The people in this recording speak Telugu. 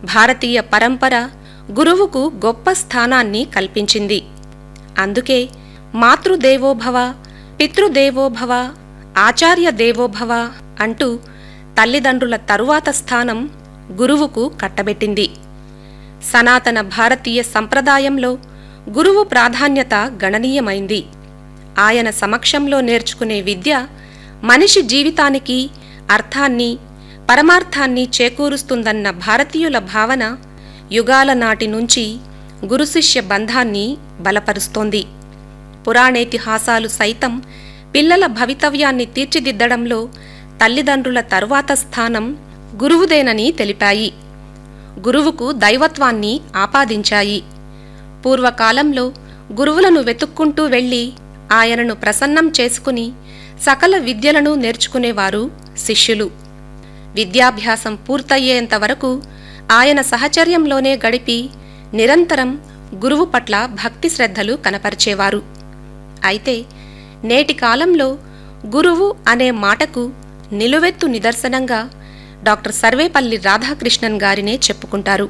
భారతీయ పరంపర గురువుకు గొప్ప స్థానాన్ని కల్పించింది అందుకే మాతృదేవోభవ పితృదేవోభవ ఆచార్య దేవోభవ అంటూ తల్లిదండ్రుల తరువాత స్థానం గురువుకు కట్టబెట్టింది సనాతన భారతీయ సంప్రదాయంలో గురువు ప్రాధాన్యత గణనీయమైంది ఆయన సమక్షంలో నేర్చుకునే విద్య మనిషి జీవితానికి అర్థాన్ని పరమార్థాన్ని చేకూరుస్తుందన్న భారతీయుల భావన యుగాల నాటి నుంచి గురుశిష్య బంధాన్ని బలపరుస్తోంది పురాణేతిహాసాలు సైతం పిల్లల భవితవ్యాన్ని తీర్చిదిద్దడంలో తల్లిదండ్రుల తరువాత స్థానం గురువుదేనని తెలిపాయి గురువుకు దైవత్వాన్ని ఆపాదించాయి పూర్వకాలంలో గురువులను వెతుక్కుంటూ వెళ్ళి ఆయనను ప్రసన్నం చేసుకుని సకల విద్యలను నేర్చుకునేవారు శిష్యులు విద్యాభ్యాసం పూర్తయ్యేంత వరకు ఆయన సహచర్యంలోనే గడిపి నిరంతరం గురువు పట్ల భక్తి శ్రద్ధలు కనపరిచేవారు అయితే నేటి కాలంలో గురువు అనే మాటకు నిలువెత్తు నిదర్శనంగా డాక్టర్ సర్వేపల్లి రాధాకృష్ణన్ గారినే చెప్పుకుంటారు